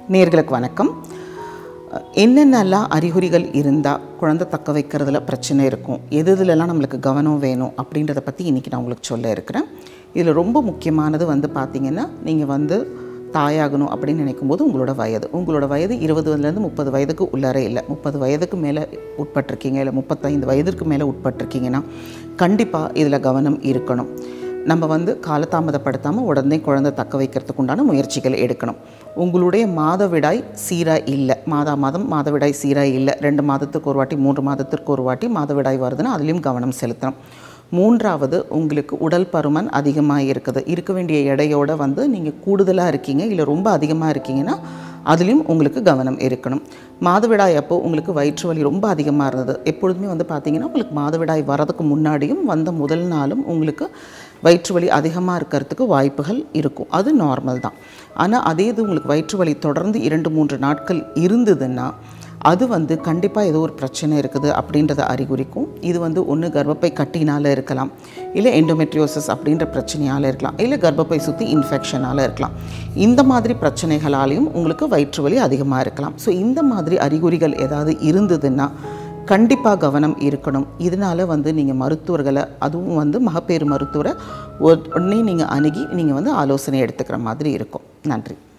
நேர்களுக்கு வணக்கம் என்னென்னலாம் அறிகுறிகள் இருந்தால் குழந்தை தக்க வைக்கிறதுல பிரச்சனை இருக்கும் எது இதுலலாம் நம்மளுக்கு கவனம் வேணும் அப்படின்றத பற்றி இன்றைக்கி நான் உங்களுக்கு சொல்ல இருக்கிறேன் இதில் ரொம்ப முக்கியமானது வந்து பார்த்திங்கன்னா நீங்கள் வந்து தாயாகணும் அப்படின்னு நினைக்கும் போது உங்களோட வயது உங்களோட வயது இருபதுலேருந்து முப்பது வயதுக்கு உள்ளார இல்லை முப்பது வயதுக்கு மேலே உட்பட்டிருக்கீங்க இல்லை முப்பத்தைந்து வயதிற்கு மேலே உட்பட்டிருக்கீங்கன்னா கண்டிப்பாக இதில் கவனம் இருக்கணும் நம்ம வந்து காலதாமதப்படுத்தாமல் உடனே குழந்தை தக்க வைக்கிறதுக்கு உண்டான முயற்சிகள் எடுக்கணும் உங்களுடைய மாதவிடாய் சீராக இல்லை மாதா மாதம் மாதவிடாய் சீராக இல்லை ரெண்டு மாதத்துக்கு ஒரு வாட்டி மூன்று மாதத்திற்கு ஒரு வாட்டி மாதவிடாய் வருதுன்னா அதுலேயும் கவனம் செலுத்தணும் மூன்றாவது உங்களுக்கு உடல் பருமன் அதிகமாக இருக்குது இருக்க வேண்டிய எடையோட வந்து நீங்கள் கூடுதலாக இருக்கீங்க இல்லை ரொம்ப அதிகமாக இருக்கீங்கன்னா அதுலேயும் உங்களுக்கு கவனம் இருக்கணும் மாதவிடாய் அப்போ உங்களுக்கு வயிற்று வலி ரொம்ப அதிகமாக இருந்தது எப்பொழுதுமே வந்து பார்த்தீங்கன்னா உங்களுக்கு மாதவிடாய் வரதுக்கு முன்னாடியும் வந்த முதல் நாளும் உங்களுக்கு வயிற்று வலி அதிகமாக இருக்கிறதுக்கு வாய்ப்புகள் இருக்கும் அது நார்மல் தான் ஆனால் அதே இது உங்களுக்கு வயிற்று வலி தொடர்ந்து இரண்டு மூன்று நாட்கள் இருந்ததுன்னா அது வந்து கண்டிப்பாக ஏதோ ஒரு பிரச்சனை இருக்குது அப்படின்றத அறிகுறிக்கும் இது வந்து ஒன்று கர்ப்பப்பை கட்டினால் இருக்கலாம் இல்லை எண்டோமெட்ரியோசிஸ் அப்படின்ற பிரச்சனையால் இருக்கலாம் இல்லை கர்ப்பப்பை சுற்றி இன்ஃபெக்ஷனால் இருக்கலாம் இந்த மாதிரி பிரச்சனைகளாலையும் உங்களுக்கு வயிற்று வலி அதிகமாக இருக்கலாம் ஸோ இந்த மாதிரி அறிகுறிகள் ஏதாவது இருந்ததுன்னா கண்டிப்பாக கவனம் இருக்கணும் இதனால் வந்து நீங்கள் மருத்துவர்களை அதுவும் வந்து மகப்பேறு மருத்துவரை உடனே நீங்கள் அணுகி நீங்கள் வந்து ஆலோசனை எடுத்துக்கிற மாதிரி இருக்கும் நன்றி